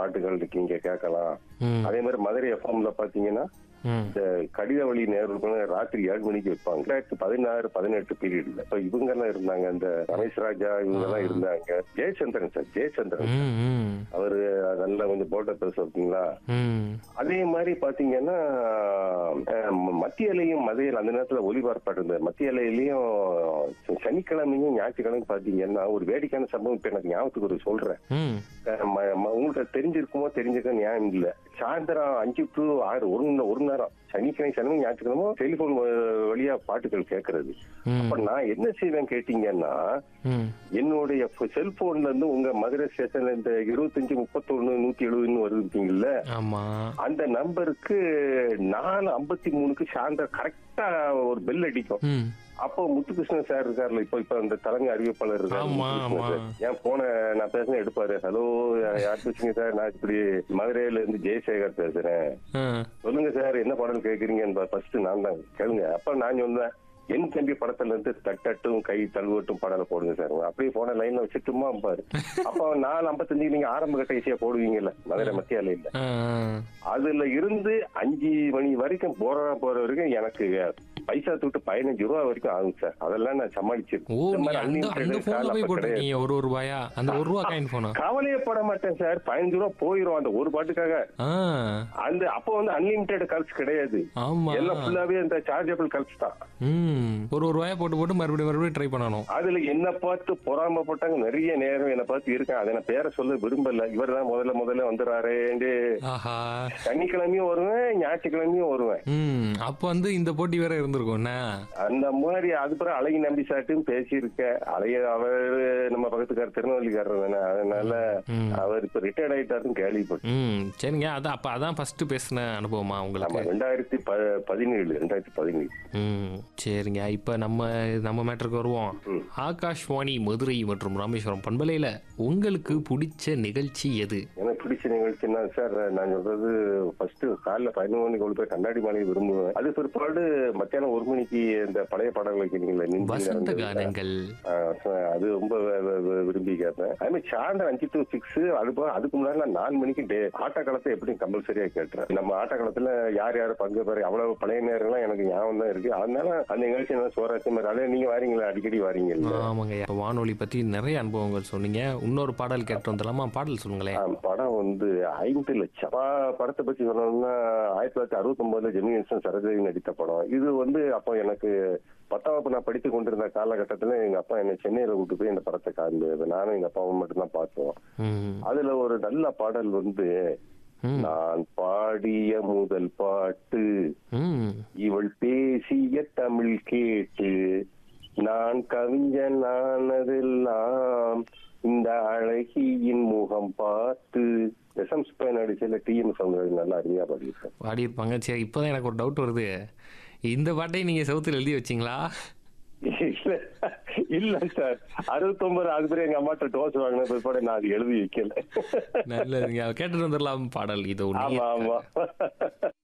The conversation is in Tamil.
பாட்டுகள் நீங்க கேட்கலாம் ம் அதே மாதிரி மதுரை எஃப்எம்ல பாத்தீங்கன்னா ம் இந்த கடித வழி நேரம் ராத்திரி ஏழு மணிக்கு வைப்பாங்க ரெண்டாயிரத்தி பதினாறு பதினெட்டு பீரியட்ல இப்ப இவங்க எல்லாம் இருந்தாங்க இந்த ரமேஷ் ராஜா இவங்க எல்லாம் இருந்தாங்க ஜெயச்சந்திரன் சார் ஜெயச்சந்திரன் ம் ம் அவரு நல்லா கொஞ்சம் போட்ட பேசுறீங்களா ம் அதே மாதிரி பாத்தீங்கன்னா அஹ், மத்திய அலையும் மதுரையில் அந்த நேரத்துல ஒளிபரப்பாட்டு இருந்தது மத்திய அலையிலையும் சனிக்கிழமையும் ஞாயிற்றுக்கிழமையும் பாத்தீங்கன்னா ஒரு வேடிக்கையான சம்பவம் இப்ப எனக்கு ஞாபகத்துக்கு ஒரு சொல்றேன் ம் அஹ், ம- ம- உங்களுக்கு தெரிஞ்சிருக்குமோ தெரிஞ்சிருக்க ஞாபகம் இல்ல சாயந்தரம் அஞ்சு டு ஆறு ஒரு நே- ஒரு நேரம் சனிக்கிழமை சனிக்கிழமை ஞாயிற்றுக்கிழமை டெலிபோன் வழியா பாட்டுகள் கேட்கறது ம் அப்ப நான் என்ன செய்வேன் கேட்டீங்கன்னா ம் என்னுடைய செல்போன்ல இருந்து உங்க மதுரை ஸ்டேஷன்ல இந்த இருபத்தஞ்சு முப்பத்தொன்னு நூத்தி எழுபதுன்னு வருவீங்கல்ல ஆமா அந்த நம்பருக்கு நாலு ஐம்பத்தி மூணுக்கு சாயந்தரம் கரெக்டா ஒரு பெல் அடிக்கும் ம் அப்போ முத்துகிருஷ்ணன் சார் இருக்காருல்ல இப்ப இப்ப அந்த தலைமை அறிவிப்பாளர் இருக்காரு ஆமா, முத்துகிருஷ்ணன் ஆமா. சார். என் போன நான் பேசுன எடுப்பாரு ஹலோ யார் பேசுங்க சார் நான் இப்படி மதுரையில இருந்து ஜெயசேகர் பேசுறேன் ஆ சொல்லுங்க சார் என்ன பாடல் கேக்குறீங்க ஃபர்ஸ்ட் நான் தான் கேளுங்க அப்ப நான் சொன்னேன் என் தம்பி படத்துல இருந்து தட்டட்டும் கை தழுவட்டும் பாடலை போடுங்க சார் அப்படியே போன லைன்ல வச்சுட்டுமா பாரு அப்ப நாலு ஐம்பத்தஞ்சு நீங்க ஆரம்ப கட்ட ஈஸியா போடுவீங்கல்ல மதுரை மத்திய அலையில ஆ அதுல இருந்து அஞ்சு மணி வரைக்கும் போற போற வரைக்கும் எனக்கு பைசா தொட்டு பதினஞ்சு ரூபா வரைக்கும் ஆகும் சார் அதெல்லாம் நான் சமாளிச்சிருக்கேன் ஓ இந்த நீ மாதிரி அந்த அந்த unlimited போன்ல call போய் அப்ப கிடையாது. போட்டிருக்கீங்க ஒரு ஒரு ரூபாயா அந்த ஒரு ரூபா காயின் போனா கவலையே பட மாட்டேன் சார் பதினஞ்சு ரூபா போயிரும் அந்த ஒரு பாட்டுக்காக ஆ அந்த அப்போ வந்து அன்லிமிட்டெட் கால்ஸ் கிடையாது ஆமா எல்லாம் ஃபுல்லாவே இந்த சார்ஜபிள் கால்ஸ் தான் ம் ஒரு ஒரு ரூபாயா போட்டு போட்டு மறுபடியும் மறுபடியும் ட்ரை பண்ணணும் அதுல என்ன பார்த்து பொறாமப்பட்டாங்க நிறைய நேரம் என்ன பார்த்து இருக்கேன் அதை நான் பேரை சொல்ல விரும்பல இவர் தான் முதல்ல முதல்ல வந்துடுறாருன்னு ஆஹா சனிக்கிழமையும் வருவேன் ஞாயிற்றுக்கிழமையும் வருவேன் ம் அப்போ வந்து இந்த போட்டி வேற இருந்திருக்கும் என்ன அந்த மாதிரி அது பிறகு அழகி நம்பி சாட்டும் பேசியிருக்க அழகிய அவர் நம்ம பக்கத்துக்கார திருநெல்வேலிக்காரர் தானே அதனால ம். அவர் இப்ப ரிட்டையர்ட் ஆயிட்டாருன்னு கேள்விப்பட்டேன் ம் சரிங்க அதான் அப்போ அதான் ஃபர்ஸ்ட் பேசின அனுபவமா ஆமா உங்களுக்கு ரெண்டாயிரத்தி ப பதினேழு ரெண்டாயிரத்தி பதினேழு ம் சரிங்க இப்போ நம்ம நம்ம மேட்டருக்கு வருவோம் ம். ஆகாஷ்வாணி மதுரை மற்றும் ராமேஸ்வரம் பண்பலையில் உங்களுக்கு பிடிச்ச நிகழ்ச்சி எது எனக்கு பிடிச்ச நிகழ்ச்சின்னா சார் நான் சொல்றது ஃபர்ஸ்ட் காலைல பதினொன்று மணிக்கு கொண்டு போய் கண்ணாடி மாலையை விரும்புவேன் அது பிற்பாடு மத்தியானம் ஒரு மணிக்கு இந்த பழைய பாடல் வைக்கிறீங்களா நெஞ்சில் வசந்த நடந்தது. கானங்கள் ஆஹ் so அது ரொம்ப வ- வ- வ- விரும்பி கேட்பேன் அதே மாதிரி சாயந்தரம் அஞ்சு டு சிக்ஸ் அது போக அதுக்கு முன்னாடி நான் நாலு மணிக்கு டே ஆட்ட காலத்தை எப்படி கம்பல்சரியா கேட்டுறேன் நம்ம ஆட்ட காலத்துல யார் யார் பங்கு பெற அவ்வளவு பழைய நேரம்லாம் எனக்கு ஞாபகம் தான் இருக்கு அதனால அந்த நிகழ்ச்சி என்ன சுவாரஸ்யமா இருக்கு அதே நீங்க வாரீங்களா அடிக்கடி வாரீங்கல்ல ஆமாங்க இப்போ வானொலி பற்றி நிறைய அனுபவங்கள் சொன்னீங்க இன்னொரு பாடல் கேட்டு வந்துடலாமா பாடல் சொல்லுங்களேன் ஆஹ் படம் வந்து ஐந்து லட்சம் பா- படத்தை பத்தி சொல்லணும்னா ஆயிரத்தி தொள்ளாயிரத்தி அறுபத்தி ஒன்பதுல ஜெமினி கணேசன் சரோஜினி நடித்த படம் இது வந்து அப்போ எனக்கு பத்தாம் வகுப்பு நான் படித்து கொண்டிருந்த காலகட்டத்துல எங்க அப்பா என்னை சென்னையில கூட்டு போய் இந்த படத்தை காண்பது நானும் எங்க அப்பாவும் மட்டும்தான் பார்த்தோம் ம் அதுல ஒரு நல்ல பாடல் வந்து ம் நான் பாடிய முதல் பாட்டு ம் இவள் பேசிய தமிழ் கேட்டு நான் கவிஞன் ஆனதெல்லாம் இந்த அழகியின் முகம் பார்த்து எஸ்எம் ஸ்பெயின் அடிச்சல டிஎம் சவுண்ட் நல்லா அருமையா பாடியிருக்கேன் பாடியிருப்பாங்க சரி இப்போதான் எனக்கு ஒரு டவுட் வருது இந்த பாட்டை நீங்கள் செவுத்துல எழுதி வச்சிங்களா இல்ல இல்ல சார் அறுபத்தொன்பது அது பிறகு எங்க அம்மாட்ட டோஸ் வாங்கின பிற்பாடு நான் அது எழுதி வைக்கல நல்லதுங்க கேட்டுட்டு வந்துடலாம் பாடல் இது ஆமா ஆமா